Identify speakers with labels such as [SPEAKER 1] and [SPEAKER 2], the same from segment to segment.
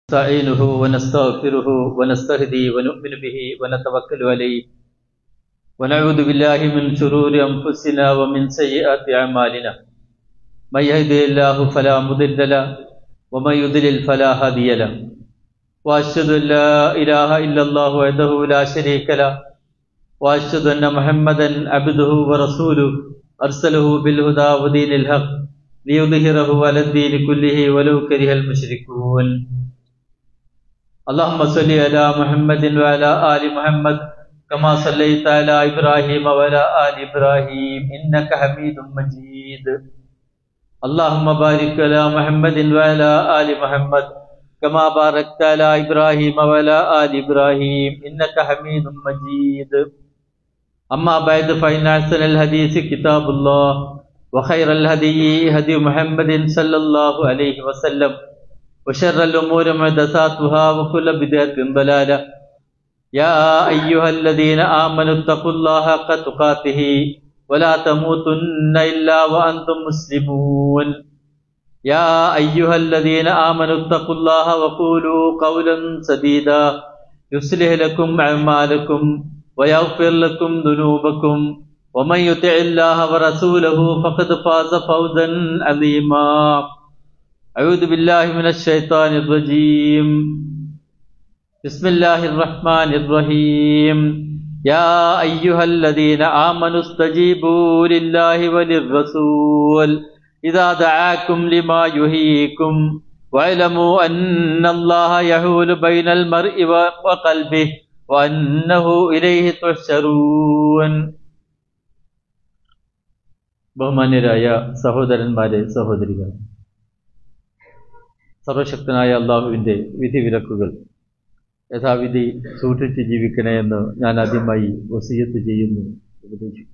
[SPEAKER 1] نستعينه ونستغفره ونستهدي ونؤمن به ونتوكل عليه ونعوذ بالله من شرور أنفسنا ومن سيئات أعمالنا من يهده الله فلا مضل له ومن يضلل فلا هادي له وأشهد أن لا إله إلا الله وحده لا شريك له وأشهد أن محمدا عبده ورسوله أرسله بالهدى ودين الحق ليظهره على الدين كله ولو كره المشركون اللهم صل على محمد وعلى آل محمد كما صليت على إبراهيم وعلى آل إبراهيم إنك حميد مجيد اللهم بارك على محمد وعلى آل محمد كما باركت على إبراهيم وعلى آل إبراهيم إنك حميد مجيد أما بعد فإن أحسن الحديث كتاب الله وخير الهدي هدي محمد صلى الله عليه وسلم وشر الأمور محدثاتها وكل بدعة ضلالة يا أيها الذين آمنوا اتقوا الله حق تقاته ولا تموتن إلا وأنتم مسلمون يا أيها الذين آمنوا اتقوا الله وقولوا قولا سديدا يصلح لكم أعمالكم ويغفر لكم ذنوبكم ومن يطع الله ورسوله فقد فاز فوزا عظيما أعوذ بالله من الشيطان الرجيم بسم الله الرحمن الرحيم يا أيها الذين آمنوا استجيبوا لله وللرسول إذا دعاكم لما يهيكم واعلموا أن الله يحول بين المرء وقلبه وأنه إليه تحشرون ബഹുമാന്യരായ സഹോദരന്മാരെ സഹോദരികൾ സർവശക്തനായ അള്ളാഹുവിൻ്റെ വിധിവിലക്കുകൾ യഥാവിധി സൂക്ഷിച്ച് ജീവിക്കണേ എന്ന് ഞാൻ ആദ്യമായി വസീയത്ത് ചെയ്യുന്നു ഉപദേശിക്കുന്നു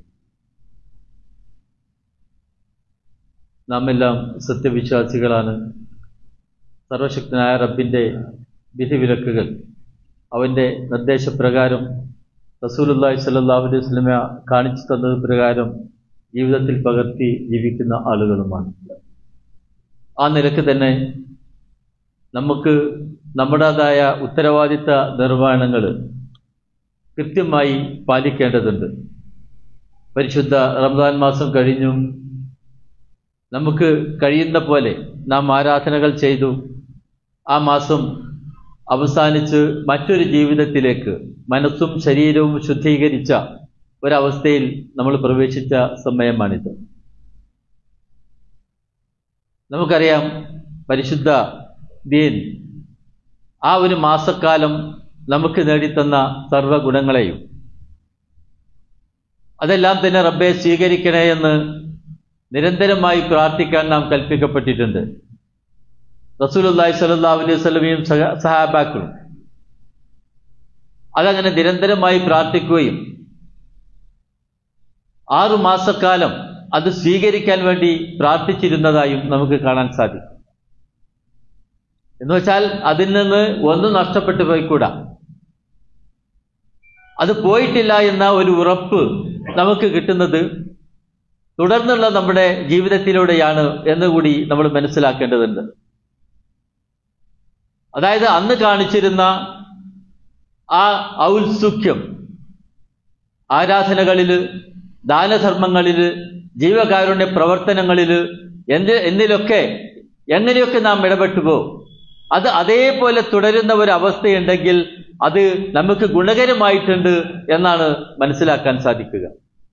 [SPEAKER 1] നാം എല്ലാം സത്യവിശ്വാസികളാണ് സർവശക്തനായ റബ്ബിൻ്റെ വിധിവിലക്കുകൾ അവൻ്റെ നിർദ്ദേശപ്രകാരം റസൂലുല്ലാഹി സല്ലാഹു അലൈഹി സ്വലമ കാണിച്ചു തന്നത് പ്രകാരം ജീവിതത്തിൽ പകർത്തി ജീവിക്കുന്ന ആളുകളുമാണ് ആ നിലക്ക് തന്നെ നമുക്ക് നമ്മുടേതായ ഉത്തരവാദിത്ത നിർവഹണങ്ങൾ കൃത്യമായി പാലിക്കേണ്ടതുണ്ട് പരിശുദ്ധ റംസാൻ മാസം കഴിഞ്ഞു നമുക്ക് കഴിയുന്ന പോലെ നാം ആരാധനകൾ ചെയ്തു ആ മാസം അവസാനിച്ച് മറ്റൊരു ജീവിതത്തിലേക്ക് മനസ്സും ശരീരവും ശുദ്ധീകരിച്ച ഒരവസ്ഥയിൽ നമ്മൾ പ്രവേശിച്ച സമയമാണിത് നമുക്കറിയാം പരിശുദ്ധ ദീൻ ആ ഒരു മാസക്കാലം നമുക്ക് നേടിത്തന്ന സർവ്വഗുണങ്ങളെയും അതെല്ലാം തന്നെ റബ്ബെ സ്വീകരിക്കണേ എന്ന് നിരന്തരമായി പ്രാർത്ഥിക്കാൻ നാം കൽപ്പിക്കപ്പെട്ടിട്ടുണ്ട് റസൂലുല്ലാഹി സ്വല്ലല്ലാഹു അലൈഹി വസല്ലമയും സഹാബാക്കളും അതങ്ങനെ നിരന്തരമായി പ്രാർത്ഥിക്കുകയും ആറു മാസക്കാലം അത് സ്വീകരിക്കാൻ വേണ്ടി പ്രാർത്ഥിച്ചിരുന്നതായും നമുക്ക് കാണാൻ സാധിക്കും എന്ന് വെച്ചാൽ അതിൽ നിന്ന് ഒന്നും നഷ്ടപ്പെട്ടു പോയിക്കൂടാ അത് പോയിട്ടില്ല എന്ന ഒരു ഉറപ്പ് നമുക്ക് കിട്ടുന്നത് തുടർന്നുള്ള നമ്മുടെ ജീവിതത്തിലൂടെയാണ് എന്നുകൂടി നമ്മൾ മനസ്സിലാക്കേണ്ടതുണ്ട് അതായത് അന്ന് കാണിച്ചിരുന്ന ആ ഔത്സുഖ്യം ആരാധനകളിൽ ദാനധർമ്മങ്ങളിൽ ജീവകാരുണ്യ പ്രവർത്തനങ്ങളിൽ എന്ത് എന്നിലൊക്കെ എങ്ങനെയൊക്കെ നാം ഇടപെട്ടുപോ അത് അതേപോലെ തുടരുന്ന ഒരു അവസ്ഥയുണ്ടെങ്കിൽ അത് നമുക്ക് ഗുണകരമായിട്ടുണ്ട് എന്നാണ് മനസ്സിലാക്കാൻ സാധിക്കുക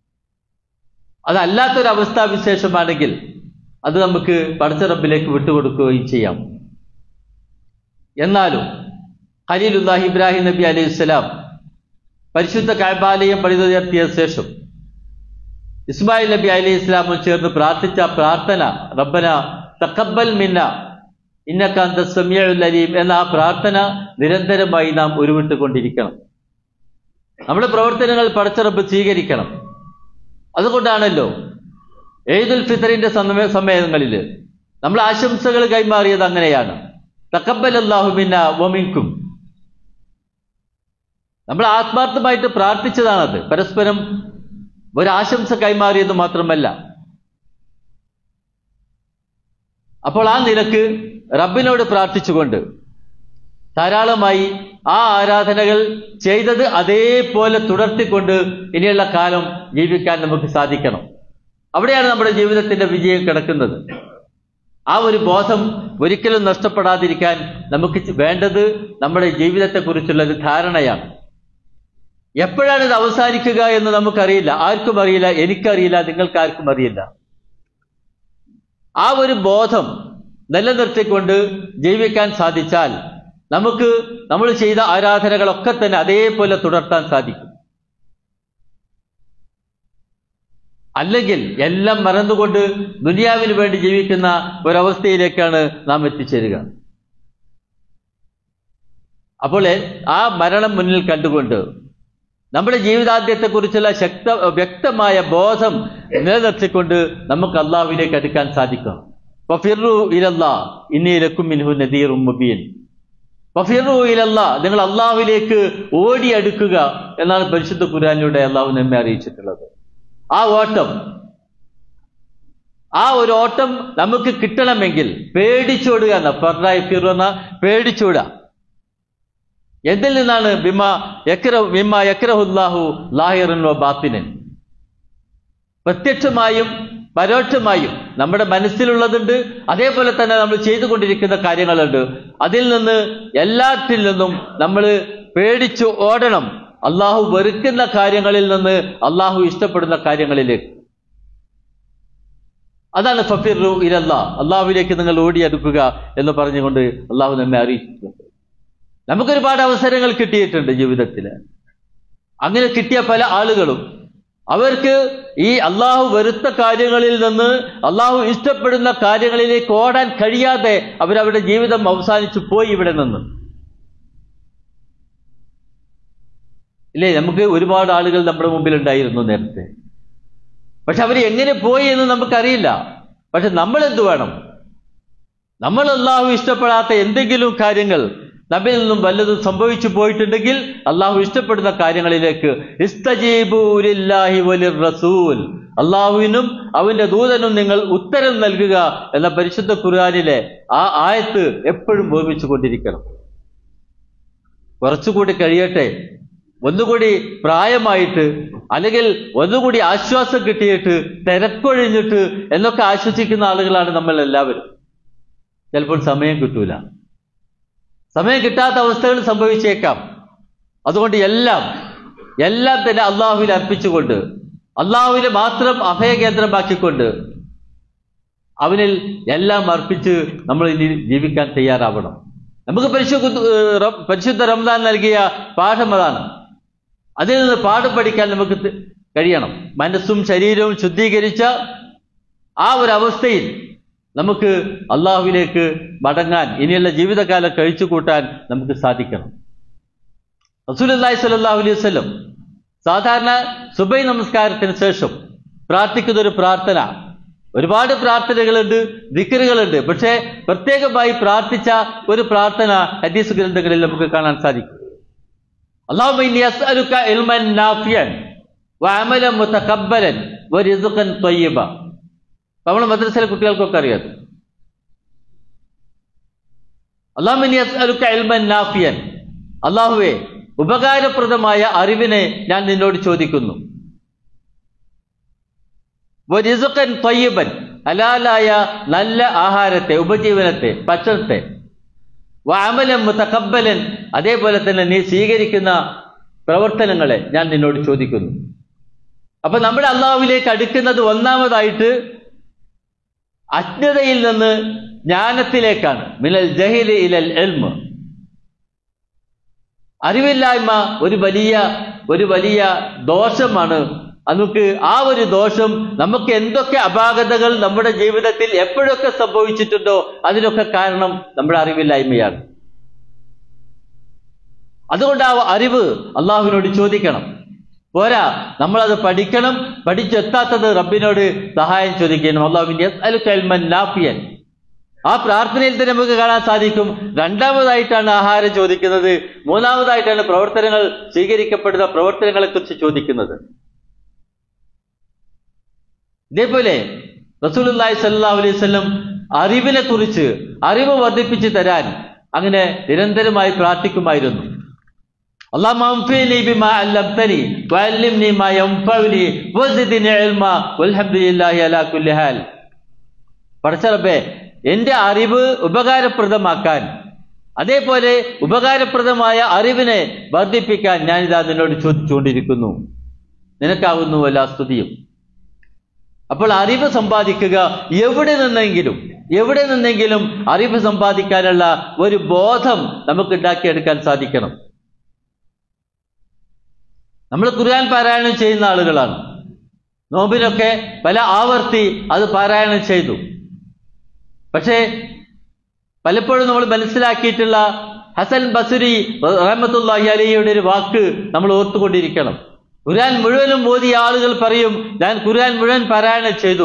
[SPEAKER 1] അതല്ലാത്തൊരവസ്ഥാവിശേഷമാണെങ്കിൽ അത് നമുക്ക് പടച്ചറബിലേക്ക് വിട്ടുകൊടുക്കുകയും ചെയ്യാം എന്നാലും ഖലീലുല്ലാഹി ഇബ്രാഹിം നബി അലൈഹി സ്വലാം പരിശുദ്ധ കഴബാലയം പണിതുയർത്തിയ ശേഷം ഇസ്മായിൽ നബി അലൈഹി ഇസ്ലാമും ചേർന്ന് പ്രാർത്ഥിച്ച പ്രാർത്ഥന റബ്ബന തക്കബൽ മിന്ന ഇന്നക്കാന്ത സമീഉൽ അലീം എന്ന ആ പ്രാർത്ഥന നിരന്തരമായി നാം ഉരുവിട്ടുകൊണ്ടിരിക്കണം നമ്മുടെ പ്രവർത്തനങ്ങൾ പടച്ചറബ് സ്വീകരിക്കണം അതുകൊണ്ടാണല്ലോ ഏതുൽ ഫിത്തറിന്റെ സമയ സമയങ്ങളിൽ നമ്മൾ ആശംസകൾ കൈമാറിയത് അങ്ങനെയാണ് തക്കബൽ അള്ളാഹുമിന്ന വമിൻകും നമ്മൾ ആത്മാർത്ഥമായിട്ട് പ്രാർത്ഥിച്ചതാണത് പരസ്പരം ഒരാശംസ കൈമാറിയത് മാത്രമല്ല അപ്പോൾ ആ നിലക്ക് റബ്ബിനോട് പ്രാർത്ഥിച്ചുകൊണ്ട് ധാരാളമായി ആ ആരാധനകൾ ചെയ്തത് അതേപോലെ തുടർത്തിക്കൊണ്ട് ഇനിയുള്ള കാലം ജീവിക്കാൻ നമുക്ക് സാധിക്കണം അവിടെയാണ് നമ്മുടെ ജീവിതത്തിന്റെ വിജയം കിടക്കുന്നത് ആ ഒരു ബോധം ഒരിക്കലും നഷ്ടപ്പെടാതിരിക്കാൻ നമുക്ക് ചി- വേണ്ടത് നമ്മുടെ ജീവിതത്തെക്കുറിച്ചുള്ള ഒരു ധാരണയാണ് എപ്പോഴാണ് ഇത് അവസാനിക്കുക എന്ന് നമുക്കറിയില്ല ആർക്കും അറിയില്ല എനിക്കറിയില്ല നിങ്ങൾക്ക് ആർക്കും അറിയില്ല ആ ഒരു ബോധം നിലനിർത്തിക്കൊണ്ട് ജീവിക്കാൻ സാധിച്ചാൽ നമുക്ക് നമ്മൾ ചെയ്ത ആരാധനകളൊക്കെ തന്നെ അതേപോലെ തുടർത്താൻ സാധിക്കും അല്ലെങ്കിൽ എല്ലാം മറന്നുകൊണ്ട് ദുനിയാവിന് വേണ്ടി ജീവിക്കുന്ന ഒരവസ്ഥയിലേക്കാണ് നാം എത്തിച്ചേരുക അപ്പോൾ ആ മരണം മുന്നിൽ കണ്ടുകൊണ്ട് നമ്മുടെ ജീവിതാന്ത്യത്തെക്കുറിച്ചുള്ള ശക്ത വ്യക്തമായ ബോധം നിലനിർത്തിക്കൊണ്ട് നമുക്ക് അള്ളാഹുവിലേക്ക് അടുക്കാൻ സാധിക്കും ഫിറു ഇലല്ലാ ഇന്നീലക്കും മിൻഹു നദീറും മുബീൻ ഫിറു ഇലല്ലാ നിങ്ങൾ അള്ളാഹുവിലേക്ക് ഓടി അടുക്കുക എന്നാണ് പരിശുദ്ധ ഖുരാനിലൂടെ അള്ളാഹു നമ്മെ അറിയിച്ചിട്ടുള്ളത് ആ ഓട്ടം ആ ഒരു ഓട്ടം നമുക്ക് കിട്ടണമെങ്കിൽ പേടിച്ചോടുക എന്ന ഫറായി ഫിറുന്ന പേടിച്ചോടുക എന്തിൽ നിന്നാണ് ബിമ യക്ര ബിമ യക്രഹുല്ലാഹു ലാഹിറൻ വ ബാത്തിനൻ പ്രത്യക്ഷമായും പരോക്ഷമായും നമ്മുടെ മനസ്സിലുള്ളതുണ്ട് അതേപോലെ തന്നെ നമ്മൾ ചെയ്തുകൊണ്ടിരിക്കുന്ന കാര്യങ്ങളുണ്ട് അതിൽ നിന്ന് എല്ലാറ്റിൽ നിന്നും നമ്മൾ പേടിച്ചു ഓടണം അള്ളാഹു വെറുക്കുന്ന കാര്യങ്ങളിൽ നിന്ന് അള്ളാഹു ഇഷ്ടപ്പെടുന്ന കാര്യങ്ങളിലേക്ക് അതാണ് ഫഫിറു ഇരല്ല അള്ളാഹുവിലേക്ക് നിങ്ങൾ ഓടിയെടുക്കുക എന്ന് പറഞ്ഞുകൊണ്ട് അള്ളാഹു നമ്മെ അറിയിച്ചിട്ടുണ്ട് നമുക്കൊരുപാട് അവസരങ്ങൾ കിട്ടിയിട്ടുണ്ട് ജീവിതത്തിൽ അങ്ങനെ കിട്ടിയ പല ആളുകളും അവർക്ക് ഈ അള്ളാഹു വെറുത്ത കാര്യങ്ങളിൽ നിന്ന് അള്ളാഹു ഇഷ്ടപ്പെടുന്ന കാര്യങ്ങളിലേക്ക് ഓടാൻ കഴിയാതെ അവരവരുടെ ജീവിതം അവസാനിച്ചു പോയി ഇവിടെ നിന്ന് ഇല്ലേ നമുക്ക് ഒരുപാട് ആളുകൾ നമ്മുടെ മുമ്പിൽ ഉണ്ടായിരുന്നു നേരത്തെ പക്ഷെ അവർ എങ്ങനെ പോയി എന്ന് നമുക്കറിയില്ല പക്ഷെ നമ്മൾ എന്ത് വേണം നമ്മൾ അള്ളാഹു ഇഷ്ടപ്പെടാത്ത എന്തെങ്കിലും കാര്യങ്ങൾ നമ്മിൽ നിന്നും വല്ലതും സംഭവിച്ചു പോയിട്ടുണ്ടെങ്കിൽ അള്ളാഹു ഇഷ്ടപ്പെടുന്ന കാര്യങ്ങളിലേക്ക് ഇസ്തജീബൂ ലില്ലാഹി വലിർ റസൂൽ അള്ളാഹുവിനും അവന്റെ ദൂതനും നിങ്ങൾ ഉത്തരം നൽകുക എന്ന പരിശുദ്ധ ഖുർആനിലെ ആ ആയത്ത് എപ്പോഴും ഓർമ്മിച്ചു കൊണ്ടിരിക്കണം കുറച്ചുകൂടി കഴിയട്ടെ ഒന്നുകൂടി പ്രായമായിട്ട് അല്ലെങ്കിൽ ഒന്നുകൂടി ആശ്വാസം കിട്ടിയിട്ട് തിരക്കൊഴിഞ്ഞിട്ട് എന്നൊക്കെ ആശ്വസിക്കുന്ന ആളുകളാണ് നമ്മൾ എല്ലാവരും ചിലപ്പോൾ സമയം കിട്ടൂല സമയം കിട്ടാത്ത അവസ്ഥകൾ സംഭവിച്ചേക്കാം അതുകൊണ്ട് എല്ലാം എല്ലാം തന്നെ അള്ളാഹുവിൽ അർപ്പിച്ചുകൊണ്ട് അള്ളാഹുവിനെ മാത്രം അഭയകേന്ദ്രമാക്കിക്കൊണ്ട് അവനിൽ എല്ലാം അർപ്പിച്ച് നമ്മൾ ഇനി ജീവിക്കാൻ തയ്യാറാവണം നമുക്ക് പരിശുദ്ധ ഏർ പരിശുദ്ധ റംസാൻ നൽകിയ പാഠം അതാണ് അതിൽ നിന്ന് പാഠം പഠിക്കാൻ നമുക്ക് ത- കഴിയണം മനസ്സും ശരീരവും ശുദ്ധീകരിച്ച ആ ഒരു അവസ്ഥയിൽ നമുക്ക് അള്ളാഹുവിലേക്ക് മടങ്ങാൻ ഇനിയുള്ള ജീവിതകാലം കഴിച്ചു കൂട്ടാൻ നമുക്ക് സാധിക്കണം റസൂലുള്ളാഹി സ്വല്ലല്ലാഹു അലൈഹി വസല്ലം സാധാരണ സുബൈ നമസ്കാരത്തിന് ശേഷം പ്രാർത്ഥിക്കുന്ന ഒരു പ്രാർത്ഥന ഒരുപാട് പ്രാർത്ഥനകളുണ്ട് ദിക്കറുകളുണ്ട് പക്ഷേ പ്രത്യേകമായി പ്രാർത്ഥിച്ച ഒരു പ്രാർത്ഥന ഹദീസ് ഗ്രന്ഥങ്ങളിൽ നമുക്ക് കാണാൻ സാധിക്കും اللهم إني أسألك علما نافعا وعملا متقبلا ورزقا طيبا നമ്മൾ മദ്രസയിലെ കുട്ടികൾക്കൊക്കെ അറിയാം അള്ളാഹു ഇനി അസ്അലുക ഇൽമൻ നാഫിയൻ അള്ളാഹുവേ ഉപകാരപ്രദമായ അറിവിനെ ഞാൻ നിന്നോട് ചോദിക്കുന്നു വരിസുക്കൻ തൊയ്യബൻ ഹലാലായ നല്ല ആഹാരത്തെ ഉപജീവനത്തെ ഭക്ഷണത്തെ വാമലം മുതക്കബലൻ അതേപോലെ തന്നെ നീ സ്വീകരിക്കുന്ന പ്രവർത്തനങ്ങളെ ഞാൻ നിന്നോട് ചോദിക്കുന്നു അപ്പൊ നമ്മുടെ അള്ളാഹുവിലേക്ക് അടുക്കുന്നത് ഒന്നാമതായിട്ട് അജ്ഞതയിൽ നിന്ന് ജ്ഞാനത്തിലേക്കാണ് മിനൽ ജഹിൽ ഇലൽ എൽമ് അറിവില്ലായ്മ ഒരു വലിയ ഒരു വലിയ ദോഷമാണ് നമുക്ക് ആ ഒരു ദോഷം നമുക്ക് എന്തൊക്കെ അപാകതകൾ നമ്മുടെ ജീവിതത്തിൽ എപ്പോഴൊക്കെ സംഭവിച്ചിട്ടുണ്ടോ അതിനൊക്കെ കാരണം നമ്മുടെ അറിവില്ലായ്മയാണ് അതുകൊണ്ട് ആ അറിവ് അള്ളാഹുവിനോട് ചോദിക്കണം പോരാ നമ്മളത് പഠിക്കണം പഠിച്ചെത്താത്തത് റബ്ബിനോട് സഹായം ചോദിക്കണം അള്ളാഹുവിൻ നാഫിയൻ ആ പ്രാർത്ഥനയിൽ തന്നെ നമുക്ക് കാണാൻ സാധിക്കും രണ്ടാമതായിട്ടാണ് ആഹാരം ചോദിക്കുന്നത് മൂന്നാമതായിട്ടാണ് പ്രവർത്തനങ്ങൾ സ്വീകരിക്കപ്പെടുന്ന പ്രവർത്തനങ്ങളെ കുറിച്ച് ചോദിക്കുന്നത് ഇതേപോലെ റസൂലുള്ളാഹി സ്വല്ലല്ലാഹു അലൈഹി വസല്ലം അറിവിനെ കുറിച്ച് അറിവ് വർദ്ധിപ്പിച്ചു തരാൻ അങ്ങനെ നിരന്തരമായി പ്രാർത്ഥിക്കുമായിരുന്നു اللهم انفعني بما علمتني وعلمني ما ينفعني وزدني علما والحمد لله على كل حال പടച്ചറബേ എന്റെ അറിവ് ഉപകാരപ്രദമാക്കാൻ അതേപോലെ ഉപകാരപ്രദമായ അറിവിനെ വർദ്ധിപ്പിക്കാൻ ഞാനിതാ നിന്നോട് ചോദിച്ചുകൊണ്ടിരിക്കുന്നു നിനക്കാവുന്നു എല്ലാ സ്തുതിയും അപ്പോൾ അറിവ് സമ്പാദിക്കുക എവിടെ നിന്നെങ്കിലും എവിടെ നിന്നെങ്കിലും അറിവ് സമ്പാദിക്കാനുള്ള ഒരു ബോധം നമുക്ക് ഉണ്ടാക്കിയെടുക്കാൻ സാധിക്കണം നമ്മൾ ഖുർആൻ പാരായണം ചെയ്യുന്ന ആളുകളാണ് നോമ്പിനൊക്കെ പല ആവർത്തി അത് പാരായണം ചെയ്തു പക്ഷേ പലപ്പോഴും നമ്മൾ മനസ്സിലാക്കിയിട്ടുള്ള ഹസൻ ബസുരി റഹമത്തുല്ലാഹി അലിയുടെ ഒരു വാക്ക് നമ്മൾ ഓർത്തുകൊണ്ടിരിക്കണം ഖുർആൻ മുഴുവനും ഓതിയ ആളുകൾ പറയും ഞാൻ ഖുർആൻ മുഴുവൻ പാരായണം ചെയ്തു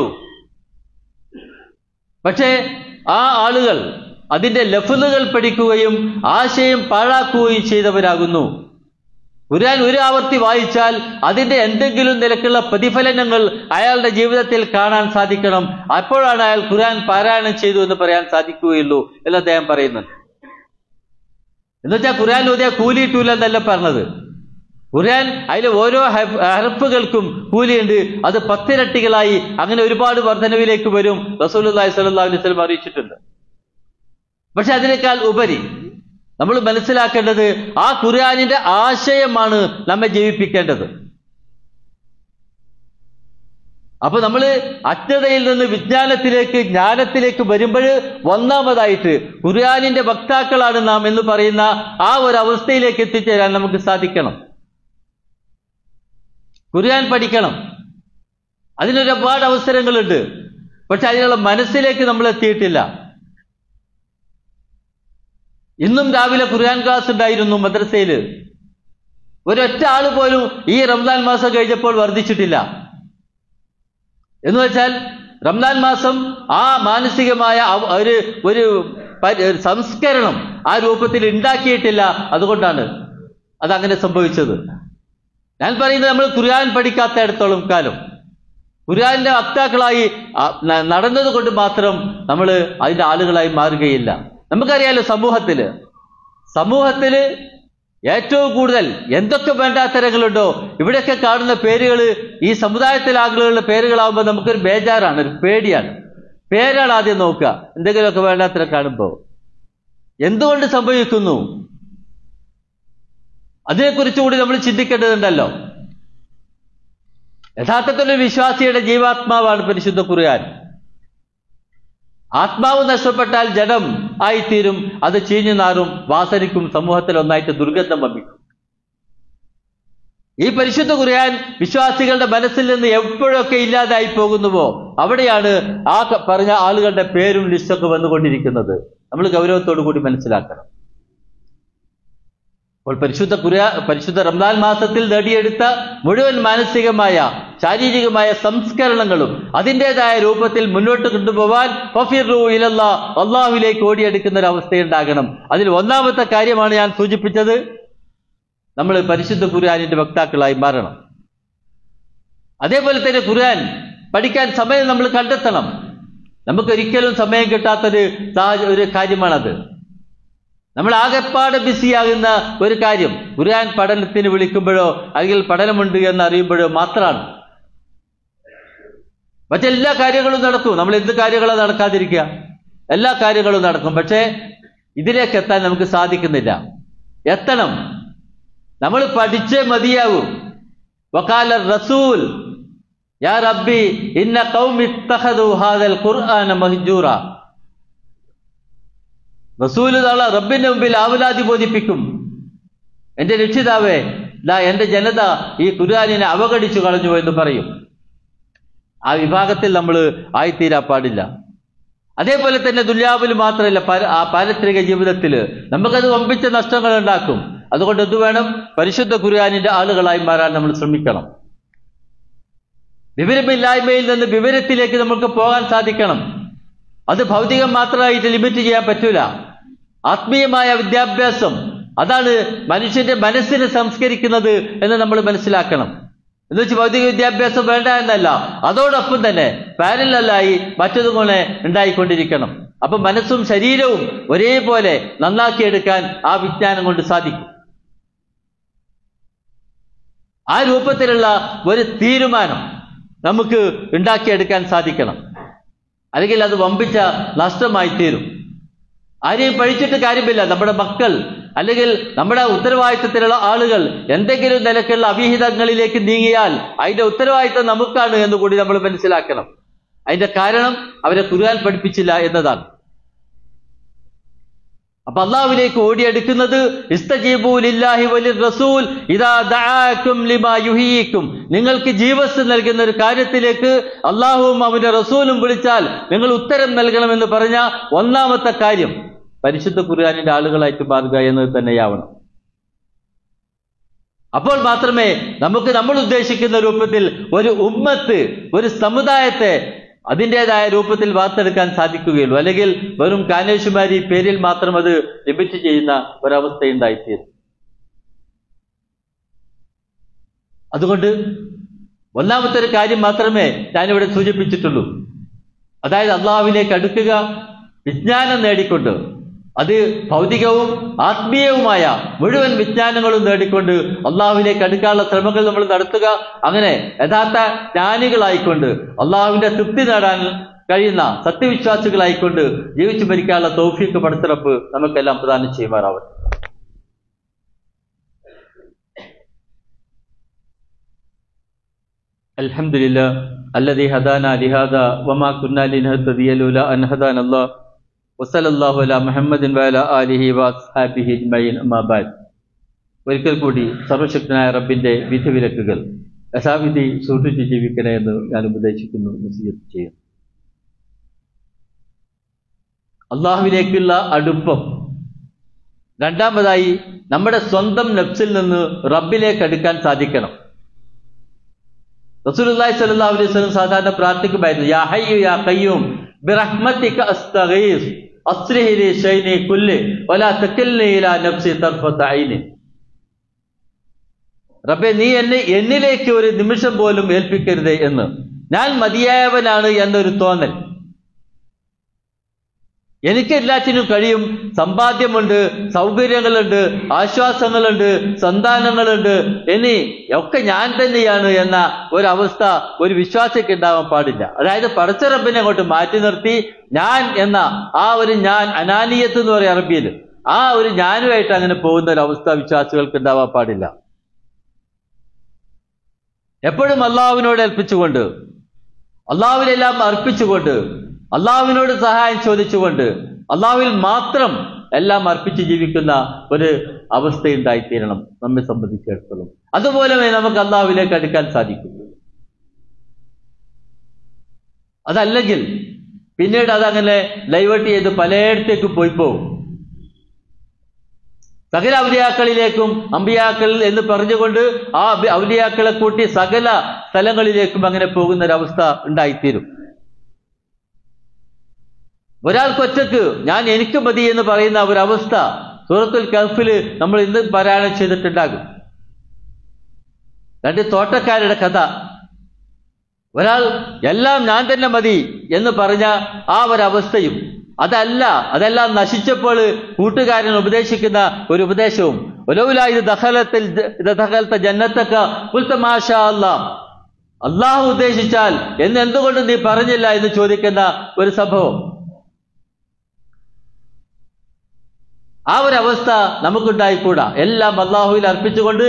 [SPEAKER 1] പക്ഷേ ആ ആളുകൾ അതിന്റെ ലഫ്ലുകൾ പഠിക്കുകയും ആശയം പാഴാക്കുകയും ചെയ്തവരാകുന്നു ഖുർആൻ ഒരു ആവർത്തി വായിച്ചാൽ അതിന്റെ എന്തെങ്കിലും നിലക്കുള്ള പ്രതിഫലനങ്ങൾ അയാളുടെ ജീവിതത്തിൽ കാണാൻ സാധിക്കണം അപ്പോഴാണ് അയാൾ ഖുർആൻ പാരായണം ചെയ്തു എന്ന് പറയാൻ സാധിക്കുകയുള്ളൂ എന്ന് അദ്ദേഹം പറയുന്നുണ്ട് എന്നുവെച്ചാൽ ഖുർആൻ ഓതിയ കൂലിയിട്ടൂല എന്നല്ല പറഞ്ഞത് ഖുർആൻ അതിലെ ഓരോ ഹർഫുകൾക്കും കൂലിയുണ്ട് അത് പത്തിരട്ടികളായി അങ്ങനെ ഒരുപാട് വർധനവിലേക്ക് വരും റസൂലി സ്വല്ലല്ലാഹു അലൈഹി വസല്ലം അറിയിച്ചിട്ടുണ്ട് പക്ഷെ അതിനേക്കാൾ ഉപരി നമ്മൾ മനസ്സിലാക്കേണ്ടത് ആ ഖുർആാനിന്റെ ആശയമാണ് നമ്മെ ജീവിപ്പിക്കേണ്ടത് അപ്പൊ നമ്മൾ അജ്ഞതയിൽ നിന്ന് വിജ്ഞാനത്തിലേക്ക് ജ്ഞാനത്തിലേക്ക് വരുമ്പോൾ ഒന്നാമതായിട്ട് ഖുർആാനിന്റെ വക്താക്കളാണ് നാം എന്ന് പറയുന്ന ആ ഒരു അവസ്ഥയിലേക്ക് എത്തിച്ചേരാൻ നമുക്ക് സാധിക്കണം ഖുർആൻ പഠിക്കണം അതിനൊരുപാട് അവസരങ്ങളുണ്ട് പക്ഷെ അതിനുള്ള മനസ്സിലേക്ക് നമ്മൾ എത്തിയിട്ടില്ല ഇന്നും രാവിലെ ഖുർആൻ ക്ലാസ് ഉണ്ടായിരുന്നു മദ്രസയിൽ ഒരൊറ്റ ആള് പോലും ഈ റംസാൻ മാസം കഴിഞ്ഞപ്പോൾ വർദ്ധിച്ചിട്ടില്ല എന്ന് വെച്ചാൽ റംസാൻ മാസം ആ മാനസികമായ ഒരു ഒരു സംസ്കരണം ആ രൂപത്തിൽ ഉണ്ടാക്കിയിട്ടില്ല അതുകൊണ്ടാണ് അതങ്ങനെ സംഭവിച്ചത് ഞാൻ പറയുന്നത് നമ്മൾ ഖുർആൻ പഠിക്കാത്തയിടത്തോളം കാലം ഖുർആന്റെ വക്താക്കളായി നടന്നത് കൊണ്ട് മാത്രം നമ്മൾ അതിന്റെ ആളുകളായി മാറുകയില്ല നമുക്കറിയാലോ സമൂഹത്തില് സമൂഹത്തില് ഏറ്റവും കൂടുതൽ എന്തൊക്കെ വേണ്ടാത്തരങ്ങളുണ്ടോ ഇവിടെയൊക്കെ കാണുന്ന പേരുകൾ ഈ സമുദായത്തിലെ ആളുകളുടെ പേരുകളാവുമ്പോൾ നമുക്കൊരു ബേജാറാണ് ഒരു പേടിയാണ് പേരാണ് ആദ്യം നോക്കുക എന്തെങ്കിലുമൊക്കെ വേണ്ടാത്തരം കാണുമ്പോൾ എന്തുകൊണ്ട് സംഭവിക്കുന്നു അതിനെക്കുറിച്ച് കൂടി നമ്മൾ ചിന്തിക്കേണ്ടതുണ്ടല്ലോ യഥാർത്ഥത്തിൽ ഒരു വിശ്വാസിയുടെ ജീവാത്മാവാണ് പരിശുദ്ധ ഖുർആൻ ആത്മാവ് നഷ്ടപ്പെട്ടാൽ ജഡം ആയിത്തീരും അത് ചീഞ്ഞു നാറും വാസനിക്കും സമൂഹത്തിൽ ഒന്നായിട്ട് ദുർഗന്ധം വമ്മിക്കും ഈ പരിശുദ്ധ ഖുർആൻ വിശ്വാസികളുടെ മനസ്സിൽ നിന്ന് എപ്പോഴൊക്കെ ഇല്ലാതായി പോകുന്നുവോ അവിടെയാണ് ആ പറഞ്ഞ ആളുകളുടെ പേരും ലിസ്റ്റൊക്കെ വന്നുകൊണ്ടിരിക്കുന്നത് നമ്മൾ ഗൗരവത്തോടു കൂടി മനസ്സിലാക്കണം അപ്പോൾ പരിശുദ്ധ കുര പരിശുദ്ധ റംസാൻ മാസത്തിൽ നേടിയെടുത്ത മുഴുവൻ മാനസികമായ ശാരീരികമായ സംസ്കരണങ്ങളും അതിൻ്റെതായ രൂപത്തിൽ മുന്നോട്ട് കൊണ്ടുപോകാൻ ഫഫിറു ഇലല്ല അള്ളാഹുലേക്ക് ഓടിയെടുക്കുന്ന ഒരു അവസ്ഥയുണ്ടാകണം അതിൽ ഒന്നാമത്തെ കാര്യമാണ് ഞാൻ സൂചിപ്പിച്ചത് നമ്മൾ പരിശുദ്ധ ഖുർആാനിന്റെ വക്താക്കളായി മാറണം അതേപോലെ തന്നെ ഖുർആൻ പഠിക്കാൻ സമയം നമ്മൾ കണ്ടെത്തണം നമുക്കൊരിക്കലും സമയം കിട്ടാത്തൊരു സാഹചര്യ ഒരു കാര്യമാണത് നമ്മൾ ആകെപ്പാടെ ബിസിയാകുന്ന ഒരു കാര്യം ഖുർആൻ പഠനത്തിന് വിളിക്കുമ്പോഴോ അല്ലെങ്കിൽ പഠനമുണ്ട് എന്ന് അറിയുമ്പോഴോ മാത്രമാണ് മറ്റെല്ലാ കാര്യങ്ങളും നടക്കും നമ്മൾ എന്ത് കാര്യങ്ങളാണ് നടക്കാതിരിക്കുക എല്ലാ കാര്യങ്ങളും നടക്കും പക്ഷേ ഇതിലേക്ക് എത്താൻ നമുക്ക് സാധിക്കുന്നില്ല എത്തണം നമ്മൾ പഠിച്ചേ മതിയാകൂ വക്കാല റസൂൽ യാ റബ്ബി ഇന്ന ഖൗമി ഇത്തഖദു ഹാദൽ ഖുർആന മഹ്ജൂറ റസൂല് നാളെ റബ്ബിന്റെ മുമ്പിൽ ആവലാതി ബോധിപ്പിക്കും എന്റെ രക്ഷിതാവേ ദാ എന്റെ ജനത ഈ ഖുർആാനിനെ അവഗണിച്ചു കളഞ്ഞു എന്ന് പറയും ആ വിഭാഗത്തിൽ നമ്മൾ ആയിത്തീരാൻ പാടില്ല അതേപോലെ തന്നെ ദുര്യാവിൽ മാത്രമല്ല പര- ആ പാരത്രിക ജീവിതത്തിൽ നമുക്കത് വമ്പിച്ച നഷ്ടങ്ങൾ ഉണ്ടാക്കും അതുകൊണ്ട് എന്ത് വേണം പരിശുദ്ധ ഖുർആാനിന്റെ ആളുകളായി മാറാൻ നമ്മൾ ശ്രമിക്കണം വിവരമില്ലായ്മയിൽ നിന്ന് വിവരത്തിലേക്ക് നമുക്ക് പോകാൻ സാധിക്കണം അത് ഭൗതികം മാത്രമായിട്ട് ലിമിറ്റ് ചെയ്യാൻ പറ്റൂല ആത്മീയമായ വിദ്യാഭ്യാസം അതാണ് മനുഷ്യന്റെ മനസ്സിനെ സംസ്കരിക്കുന്നത് എന്ന് നമ്മൾ മനസ്സിലാക്കണം എന്ന് വെച്ച് ഭൗതിക വിദ്യാഭ്യാസം വേണ്ട എന്നല്ല അതോടൊപ്പം തന്നെ പാരലായി മറ്റതും കൂടെ ഉണ്ടായിക്കൊണ്ടിരിക്കണം അപ്പൊ മനസ്സും ശരീരവും ഒരേപോലെ നന്നാക്കിയെടുക്കാൻ ആ വിജ്ഞാനം കൊണ്ട് സാധിക്കും ആ രൂപത്തിലുള്ള ഒരു തീരുമാനം നമുക്ക് ഉണ്ടാക്കിയെടുക്കാൻ സാധിക്കണം അല്ലെങ്കിൽ അത് വമ്പിച്ച നഷ്ടമായി തീരും ആരെയും പഴിച്ചിട്ട് കാര്യമില്ല നമ്മുടെ മക്കൾ അല്ലെങ്കിൽ നമ്മുടെ ഉത്തരവാദിത്തത്തിലുള്ള ആളുകൾ എന്തെങ്കിലും നിലക്കുള്ള അവിഹിതങ്ങളിലേക്ക് നീങ്ങിയാൽ അതിന്റെ ഉത്തരവാദിത്തം നമുക്കാണ് എന്ന് കൂടി നമ്മൾ മനസ്സിലാക്കണം അതിന്റെ കാരണം അവരെ ഖുർആൻ പഠിപ്പിച്ചില്ല എന്നതാണ് അപ്പൊ അള്ളാഹുവിലേക്ക് ഓടിയെടുക്കുന്നത് ഇസ്തജീബൂലില്ലാഹി വലിർ റസൂൽ ഇദാ ദആക്കും ലിമാ യുഹീക്കും നിങ്ങൾക്ക് ജീവസ് നൽകുന്ന ഒരു കാര്യത്തിലേക്ക് അള്ളാഹുവും അവന്റെ റസൂലും വിളിച്ചാൽ നിങ്ങൾ ഉത്തരം നൽകണമെന്ന് പറഞ്ഞ ഒന്നാമത്തെ കാര്യം പരിശുദ്ധ ഖുർആാനിന്റെ ആളുകളായിട്ട് മാറുക എന്നത് തന്നെയാവണം അപ്പോൾ മാത്രമേ നമുക്ക് നമ്മൾ ഉദ്ദേശിക്കുന്ന രൂപത്തിൽ ഒരു ഉമ്മത്ത് ഒരു സമുദായത്തെ അതിൻ്റെതായ രൂപത്തിൽ വാർത്തെടുക്കാൻ സാധിക്കുകയുള്ളൂ അല്ലെങ്കിൽ വെറും കാനേഷുമാരി പേരിൽ മാത്രം അത് ലിമിറ്റ് ചെയ്യുന്ന ഒരവസ്ഥയുണ്ടായിത്തീരും അതുകൊണ്ട് ഒന്നാമത്തെ ഒരു കാര്യം മാത്രമേ ഞാനിവിടെ സൂചിപ്പിച്ചിട്ടുള്ളൂ അതായത് അള്ളാഹുവിലേക്ക് അടുക്കുക വിജ്ഞാനം നേടിക്കൊണ്ട് അത് ഭൗതികവും ആത്മീയവുമായ മുഴുവൻ വിജ്ഞാനങ്ങളും നേടിക്കൊണ്ട് അള്ളാഹുവിലേക്ക് അടുക്കാനുള്ള ശ്രമങ്ങൾ നമ്മൾ നടത്തുക അങ്ങനെ യഥാർത്ഥ ജ്ഞാനികളായിക്കൊണ്ട് അള്ളാഹുവിന്റെ തൃപ്തി നേടാൻ കഴിയുന്ന സത്യവിശ്വാസികളായിക്കൊണ്ട് ജീവിച്ചു മരിക്കാനുള്ള തൗഫീക്ക് പടത്തിറപ്പ് നമുക്കെല്ലാം പ്രദാനം ചെയ്യുമാറാവട്ടെ الحمد لله الذي هدانا لهذا وما كنا لنهتدي لولا أن هدانا الله وصلى الله على محمد وعلى آله وأصحابه أجمعين أما بعد ഒരിക്കൽ കൂടി സർവശക്തനായ റബ്ബിന്റെ വിധിവിലക്കുകൾ യഥാവിധി സൂക്ഷിച്ച് ജീവിക്കണേ എന്ന് ഞാൻ ഉപദേശിക്കുന്നു നസീഹത്ത് ചെയ്യുന്നു അള്ളാഹുവിലേക്കുള്ള അടുപ്പം രണ്ടാമതായി നമ്മുടെ സ്വന്തം നഫ്സിൽ നിന്ന് റബ്ബിലേക്ക് അടുക്കാൻ സാധിക്കണം റസൂലുള്ളാഹി സ്വല്ലല്ലാഹു അലൈഹി വസല്ലം സാധാരണ പ്രാർത്ഥിക്കുമായിരുന്നു യാ ഹയ്യു യാ ഖയ്യൂം ബിറഹ്മതിക അസ്തഗീസ് അസ്ലിഹി ലി ഷൈനി കുല്ലി വലാ തകിൽനി ഇലാ നഫ്സി തർഫത ഐനി റബ്ബേ നീ എന്നെ എന്നിലേക്ക് ഒരു നിമിഷം പോലും ഏൽപ്പിക്കരുതേ എന്ന് ഞാൻ മതിയായവനാണ് എന്നൊരു തോന്നൽ എനിക്ക് എല്ലാറ്റിനും കഴിയും സമ്പാദ്യമുണ്ട് സൗകര്യങ്ങളുണ്ട് ആശ്വാസങ്ങളുണ്ട് സന്താനങ്ങളുണ്ട് ഇനി ഒക്കെ ഞാൻ തന്നെയാണ് എന്ന ഒരവസ്ഥ ഒരു വിശ്വാസിക്ക് ഉണ്ടാവാൻ പാടില്ല അതായത് പടച്ചറബിനെ അങ്ങോട്ട് മാറ്റി നിർത്തി ഞാൻ എന്ന ആ ഒരു ഞാൻ അനാനീയത്ത് എന്ന് പറയും അറബിയിൽ ആ ഒരു ഞാനുമായിട്ട് അങ്ങനെ പോകുന്ന ഒരു അവസ്ഥ വിശ്വാസികൾക്ക് ഉണ്ടാവാൻ പാടില്ല എപ്പോഴും അള്ളാഹുവിനോട് ഏൽപ്പിച്ചുകൊണ്ട് അള്ളാഹുവിനെല്ലാം അർപ്പിച്ചുകൊണ്ട് അള്ളാഹുവിനോട് സഹായം ചോദിച്ചുകൊണ്ട് അള്ളാഹുവിൽ മാത്രം എല്ലാം അർപ്പിച്ച് ജീവിക്കുന്ന ഒരു അവസ്ഥയുണ്ടായിത്തീരണം നമ്മെ സംബന്ധിച്ചിടത്തോളം അതുപോലെ നമുക്ക് അള്ളാഹുവിലേക്ക് അടുക്കാൻ സാധിക്കും അതല്ലെങ്കിൽ പിന്നീട് അതങ്ങനെ ഡൈവേർട്ട് ചെയ്ത് പലയിടത്തേക്കും പോയി പോകും സകല ഔലിയാക്കളിലേക്കും അമ്പിയാക്കൾ എന്ന് പറഞ്ഞുകൊണ്ട് ആ ഔലിയാക്കളെ കൂട്ടി സകല സ്ഥലങ്ങളിലേക്കും അങ്ങനെ പോകുന്ന ഒരവസ്ഥ ഉണ്ടായിത്തീരും ഒരാൾക്കൊറ്റക്ക് ഞാൻ എനിക്ക് മതി എന്ന് പറയുന്ന ഒരവസ്ഥ സൂറത്തുൽ കൽഫില് നമ്മൾ ഇന്ന് പാരായണം ചെയ്തിട്ടുണ്ടാകും രണ്ട് തോട്ടക്കാരുടെ കഥ ഒരാൾ എല്ലാം ഞാൻ തന്നെ മതി എന്ന് പറഞ്ഞ ആ ഒരവസ്ഥയും അതല്ല അതെല്ലാം നശിച്ചപ്പോൾ കൂട്ടുകാരൻ ഉപദേശിക്കുന്ന ഒരു ഉപദേശവും ഒലവുല ഇത് ദഹലത്തിൽ ഇത് ദഹലത്തെ ജന്നത്തൊക്കെ പുൽത്തമാഷ അല്ലാ അള്ളാഹു ഉദ്ദേശിച്ചാൽ എന്ന് എന്തുകൊണ്ട് നീ പറഞ്ഞില്ല എന്ന് ചോദിക്കുന്ന ഒരു സംഭവം ആ ഒരു അവസ്ഥ നമുക്കുണ്ടായിക്കൂടാ എല്ലാം അള്ളാഹുവിൽ അർപ്പിച്ചുകൊണ്ട്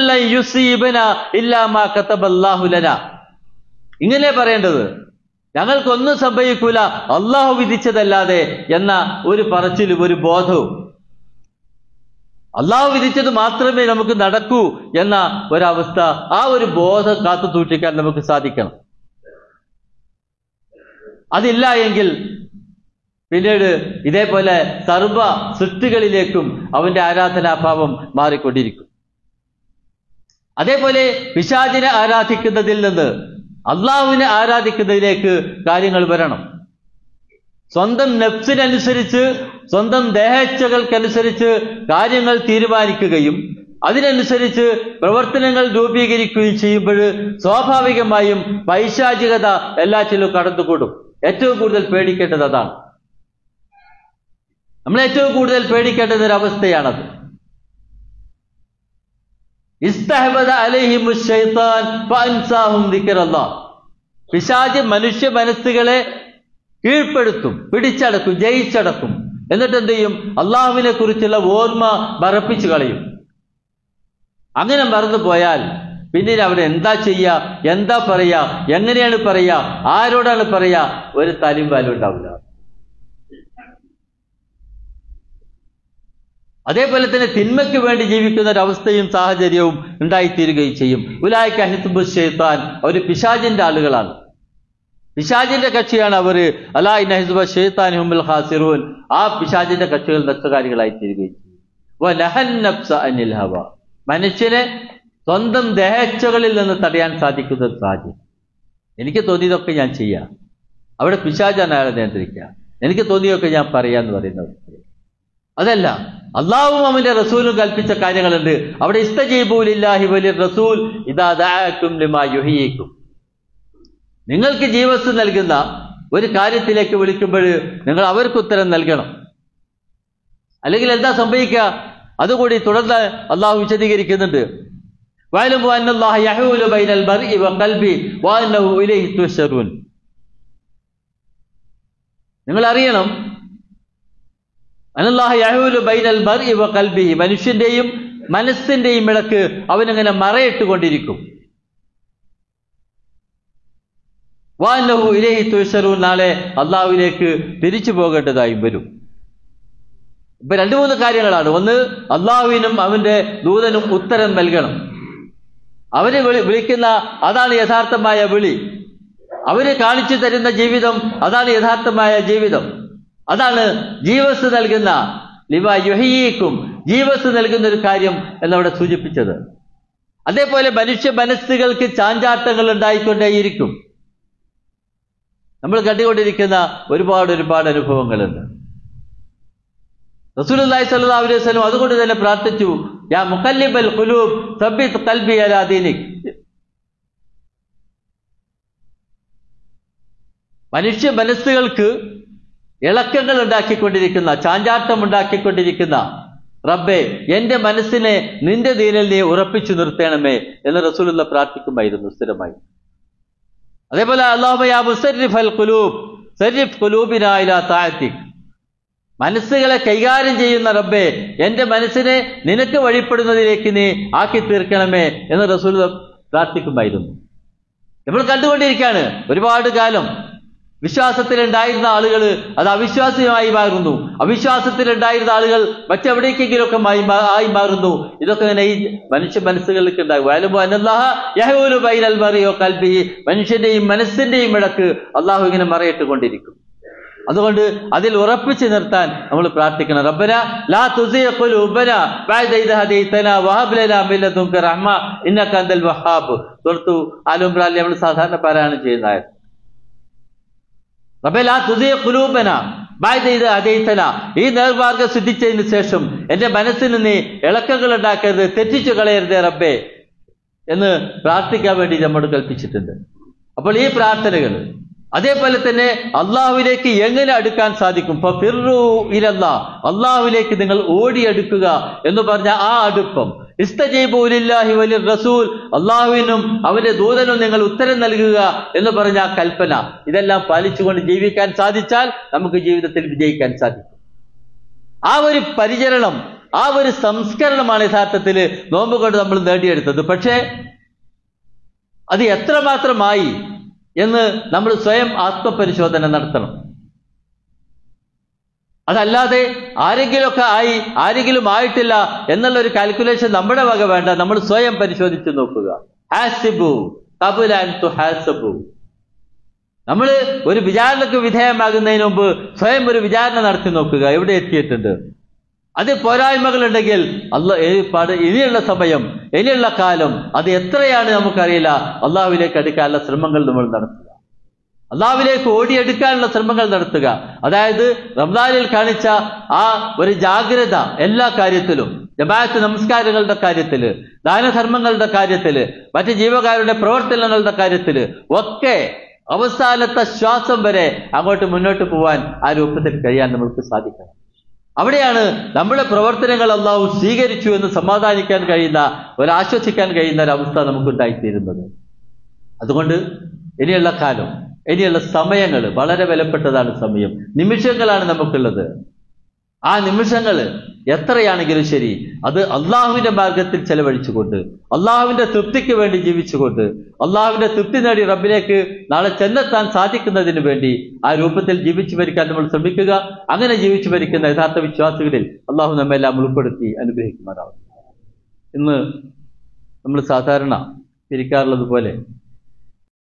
[SPEAKER 1] ഇല്ലാമാലന ഇങ്ങനെ പറയേണ്ടത് ഞങ്ങൾക്കൊന്നും സംഭവിക്കൂല അള്ളാഹു വിധിച്ചതല്ലാതെ എന്ന ഒരു പറച്ചിലും ഒരു ബോധവും അള്ളാഹു വിധിച്ചത് മാത്രമേ നമുക്ക് നടക്കൂ എന്ന ഒരവസ്ഥ ആ ഒരു ബോധം കാത്തു സൂക്ഷിക്കാൻ നമുക്ക് സാധിക്കണം അതില്ല എങ്കിൽ പിന്നീട് ഇതേപോലെ സർവ സൃഷ്ടികളിലേക്കും അവന്റെ ആരാധനാഭാവം മാറിക്കൊണ്ടിരിക്കും അതേപോലെ പിശാചിനെ ആരാധിക്കുന്നതിൽ നിന്ന് അള്ളാഹുവിനെ ആരാധിക്കുന്നതിലേക്ക് കാര്യങ്ങൾ വരണം സ്വന്തം നെഫ്സിനനുസരിച്ച് സ്വന്തം ദേഹേച്ഛകൾക്കനുസരിച്ച് കാര്യങ്ങൾ തീരുമാനിക്കുകയും അതിനനുസരിച്ച് പ്രവർത്തനങ്ങൾ രൂപീകരിക്കുകയും ചെയ്യുമ്പോൾ സ്വാഭാവികമായും പൈശാചികത എല്ലാറ്റിലും കടന്നുകൂടും ഏറ്റവും കൂടുതൽ പേടിക്കേണ്ടത് അതാണ് നമ്മൾ ഏറ്റവും കൂടുതൽ പേടിക്കേണ്ടുന്ന ഒരു അവസ്ഥയാണത് ഇസ്തഹബദ അലൈഹിമു ശൈത്താൻ ഫഅൻസാഹും ദിക്റല്ലാഹ് പിശാച് മനുഷ്യ മനസ്സുകളെ കീഴ്പ്പെടുത്തും പിടിച്ചടക്കും ജയിച്ചടക്കും എന്നിട്ട് എന്ത് ചെയ്യും അള്ളാഹുവിനെ കുറിച്ചുള്ള ഓർമ്മ മറപ്പിച്ചു കളയും അങ്ങനെ മറന്നു പോയാൽ പിന്നീട് അവിടെ എന്താ ചെയ്യുക എന്താ പറയുക എങ്ങനെയാണ് പറയുക ആരോടാണ് പറയുക ഒരു തലിം വാലും ഉണ്ടാവില്ല അതേപോലെ തന്നെ തിന്മയ്ക്ക് വേണ്ടി ജീവിക്കുന്ന ഒരു അവസ്ഥയും സാഹചര്യവും ഉണ്ടായിത്തീരുകയും ചെയ്യും ഉലായ്ക്ക് അഹിത്തുബു ഷെയ്ത്താൻ അവർ പിശാജിന്റെ ആളുകളാണ് പിശാജിന്റെ കക്ഷിയാണ് അവർ അലായി നഹിസുബ ഷെയ്ത്താൻ ഹുമുൽ ഹാസിറൂൻ ആ പിശാജിന്റെ കക്ഷികൾ നഷ്ടകാരികളായി തീരുകയും ചെയ്യും മനുഷ്യനെ സ്വന്തം ദേഹച്ചകളിൽ നിന്ന് തടയാൻ സാധിക്കുന്ന ഒരു സാഹചര്യം എനിക്ക് തോന്നിയതൊക്കെ ഞാൻ ചെയ്യാം അവിടെ പിശാജാണ് അയാളെ നിയന്ത്രിക്കുക എനിക്ക് തോന്നിയൊക്കെ ഞാൻ പറയാന്ന് പറയുന്ന അതല്ല അള്ളാഹും അവന്റെ റസൂലും കൽപ്പിച്ച കാര്യങ്ങളുണ്ട് അവിടെ ഇസ്തജീബൂലില്ലാഹി വലിയ റസൂൽ ഇതാ ദാക്കും ലിമാ യുഹിയേക്കും നിങ്ങൾക്ക് ജീവസ് നൽകുന്ന ഒരു കാര്യത്തിലേക്ക് വിളിക്കുമ്പോൾ നിങ്ങൾ അവർക്ക് ഉത്തരം നൽകണം അല്ലെങ്കിൽ എന്താ സംഭവിക്കുക അതുകൂടി തുടർന്ന് അള്ളാഹു വിശദീകരിക്കുന്നുണ്ട് നിങ്ങൾ അറിയണം മനുഷ്യന്റെയും മനസ്സിന്റെയും ഇടക്ക് അവനങ്ങനെ മറയിട്ടുകൊണ്ടിരിക്കും വാന്നഹു ഇലേഹി തുഷറു നാളെ അള്ളാഹുവിലേക്ക് തിരിച്ചു പോകേണ്ടതായും വരും ഇപ്പൊ രണ്ടു മൂന്ന് കാര്യങ്ങളാണ് ഒന്ന് അള്ളാഹുവിനും അവന്റെ ദൂതനും ഉത്തരം നൽകണം അവര് വിളിക്കുന്ന അതാണ് യഥാർത്ഥമായ വിളി അവര് കാണിച്ചു തരുന്ന ജീവിതം അതാണ് യഥാർത്ഥമായ ജീവിതം അതാണ് ജീവസ് നൽകുന്ന ലിവ യുഹീക്കും ജീവസ് നൽകുന്ന ഒരു കാര്യം എന്നവിടെ സൂചിപ്പിച്ചത് അതേപോലെ മനുഷ്യ മനസ്സുകൾക്ക് ചാഞ്ചാട്ടങ്ങൾ ഉണ്ടായിക്കൊണ്ടേയിരിക്കും നമ്മൾ കണ്ടുകൊണ്ടിരിക്കുന്ന ഒരുപാട് ഒരുപാട് അനുഭവങ്ങളുണ്ട് റസൂലുള്ളാഹി സ്വല്ലല്ലാഹു അലൈഹി വസല്ലം അതുകൊണ്ട് തന്നെ പ്രാർത്ഥിച്ചു യാ മുഖല്ലിബൽ ഖുലൂബ് സബ്ബിത് ഖൽബി അലാ ദീനിക് മനുഷ്യ മനസ്സുകൾക്ക് ഇളക്കങ്ങൾ ഉണ്ടാക്കിക്കൊണ്ടിരിക്കുന്ന ചാഞ്ചാട്ടം ഉണ്ടാക്കിക്കൊണ്ടിരിക്കുന്ന റബ്ബെ എന്റെ മനസ്സിനെ നിന്റെ ദീനിൽ നീ ഉറപ്പിച്ചു നിർത്തണമേ എന്ന് റസൂലുള്ള പ്രാർത്ഥിക്കുമായിരുന്നു സ്ഥിരമായി അതേപോലെ അള്ളാഹുബയാ മുസരിഫ് അൽ കുലൂബ് സരിഫ് കുലൂബിനായില താഴ്ത്തിക് മനസ്സുകളെ കൈകാര്യം ചെയ്യുന്ന റബ്ബെ എന്റെ മനസ്സിനെ നിനക്ക് വഴിപ്പെടുന്നതിലേക്ക് നീ ആക്കി തീർക്കണമേ എന്ന് റസൂൽ പ്രാർത്ഥിക്കുമായിരുന്നു നമ്മൾ കണ്ടുകൊണ്ടിരിക്കുകയാണ് ഒരുപാട് കാലം വിശ്വാസത്തിലുണ്ടായിരുന്ന ആളുകൾ അത് അവിശ്വാസിയുമായി മാറുന്നു അവിശ്വാസത്തിലുണ്ടായിരുന്ന ആളുകൾ മറ്റെവിടേക്കെങ്കിലുമൊക്കെ ആയി മാറുന്നു ഇതൊക്കെ ഇങ്ങനെ ഈ മനുഷ്യ മനസ്സുകൾക്ക് ഉണ്ടാകും കൽബിഹി മനുഷ്യന്റെയും മനസ്സിന്റെയും ഇടക്ക് അള്ളാഹു ഇങ്ങനെ മറയിട്ടുകൊണ്ടിരിക്കും അതുകൊണ്ട് അതിൽ ഉറപ്പിച്ചു നിർത്താൻ നമ്മൾ പ്രാർത്ഥിക്കണം റബ്ബന ലാ തുസിയ ഖുലൂബന ബഅദ ഇദ ഹദൈതന വഹബ് ലനാ മിൻ ലദുൻക റഹ്മ ഇന്നക അൻതൽ വഹാബ് തുർത്തു ആലുംബ്രാലി നമ്മൾ സാധാരണ പാരായണം ചെയ്യുന്നതായിരുന്നു റബ്ബെ ലാ തുസിയ ഖുലൂബന ബഅദ ഇദ ഹദൈതന ഈ നേർമാർഗം സിദ്ധിച്ചതിന് ശേഷം എന്റെ മനസ്സിന് നീ ഇളക്കങ്ങൾ ഉണ്ടാക്കരുത് തെറ്റിച്ചു കളയരുത് റബ്ബേ എന്ന് പ്രാർത്ഥിക്കാൻ വേണ്ടി നമ്മോട് കൽപ്പിച്ചിട്ടുണ്ട് അപ്പോൾ ഈ പ്രാർത്ഥനകൾ അതേപോലെ തന്നെ അള്ളാഹുവിലേക്ക് എങ്ങനെ അടുക്കാൻ സാധിക്കും ഇലല്ല അള്ളാഹുവിലേക്ക് നിങ്ങൾ ഓടിയെടുക്കുക എന്ന് പറഞ്ഞ ആ അടുപ്പം ഇസ്തജീബൂലില്ലാഹി വലിയ റസൂൽ അള്ളാഹുവിനും അവന്റെ ദൂതനും നിങ്ങൾ ഉത്തരം നൽകുക എന്ന് പറഞ്ഞ ആ കൽപ്പന ഇതെല്ലാം പാലിച്ചുകൊണ്ട് ജീവിക്കാൻ സാധിച്ചാൽ നമുക്ക് ജീവിതത്തിൽ വിജയിക്കാൻ സാധിക്കും ആ ഒരു പരിചരണം ആ ഒരു സംസ്കരണമാണ് യഥാർത്ഥത്തിൽ നോമ്പ് കൊണ്ട് നമ്മൾ നേടിയെടുത്തത് പക്ഷേ അത് എത്രമാത്രമായി എന്ന് നമ്മൾ സ്വയം ആത്മപരിശോധന നടത്തണം അതല്ലാതെ ആരെങ്കിലുമൊക്കെ ആയി ആരെങ്കിലും ആയിട്ടില്ല എന്നുള്ള ഒരു കാൽക്കുലേഷൻ നമ്മുടെ വക വേണ്ട നമ്മൾ സ്വയം പരിശോധിച്ച് നോക്കുക ഹാസിബു കബുലാൻ ടു ഹാസബു നമ്മൾ ഒരു വിചാരണക്ക് വിധേയമാകുന്നതിന് മുമ്പ് സ്വയം ഒരു വിചാരണ നടത്തി നോക്കുക എവിടെ എത്തിയിട്ടുണ്ട് അത് പോരായ്മകളുണ്ടെങ്കിൽ അല്ല ഏർപ്പാട് ഇനിയുള്ള സമയം ഇനിയുള്ള കാലം അത് എത്രയാണ് നമുക്കറിയില്ല അള്ളാഹുവിലേക്ക് അടുക്കാനുള്ള ശ്രമങ്ങൾ നമ്മൾ നടത്തുക അള്ളാഹുവിലേക്ക് ഓടിയെടുക്കാനുള്ള ശ്രമങ്ങൾ നടത്തുക അതായത് റംദാനിൽ കാണിച്ച ആ ഒരു ജാഗ്രത എല്ലാ കാര്യത്തിലും ജമാഅത്ത് നമസ്കാരങ്ങളുടെ കാര്യത്തില് ദാനധർമ്മങ്ങളുടെ കാര്യത്തില് മറ്റ് ജീവകാരുടെ പ്രവർത്തനങ്ങളുടെ കാര്യത്തില് ഒക്കെ അവസാനത്തെ ശ്വാസം വരെ അങ്ങോട്ട് മുന്നോട്ട് പോവാൻ ആ രൂപത്തിൽ കഴിയാൻ നമ്മൾക്ക് സാധിക്കണം അവിടെയാണ് നമ്മുടെ പ്രവർത്തനങ്ങൾ അള്ളാഹു സ്വീകരിച്ചു എന്ന് സമാധാനിക്കാൻ കഴിയുന്ന ഒരാശ്വസിക്കാൻ കഴിയുന്ന ഒരവസ്ഥ നമുക്കുണ്ടായിത്തീരുന്നത് അതുകൊണ്ട് ഇനിയുള്ള കാലം ഇനിയുള്ള സമയങ്ങൾ വളരെ വിലപ്പെട്ടതാണ് സമയം നിമിഷങ്ങളാണ് നമുക്കുള്ളത് ആ നിമിഷങ്ങൾ എത്രയാണെങ്കിലും ശരി അത് അള്ളാഹുവിന്റെ മാർഗത്തിൽ ചെലവഴിച്ചുകൊണ്ട് അള്ളാഹുവിന്റെ തൃപ്തിക്ക് വേണ്ടി ജീവിച്ചുകൊണ്ട് അള്ളാഹുവിന്റെ തൃപ്തി നേടി റബ്ബിലേക്ക് നാളെ ചെന്നെത്താൻ സാധിക്കുന്നതിന് വേണ്ടി ആ രൂപത്തിൽ ജീവിച്ചു മരിക്കാൻ നമ്മൾ ശ്രമിക്കുക അങ്ങനെ ജീവിച്ചു മരിക്കുന്ന യഥാർത്ഥ വിശ്വാസികളിൽ അള്ളാഹു നമ്മെല്ലാം ഉൾപ്പെടുത്തി അനുഗ്രഹിക്കുമാറാവും ഇന്ന് നമ്മൾ സാധാരണ ഇരിക്കാറുള്ളത് പോലെ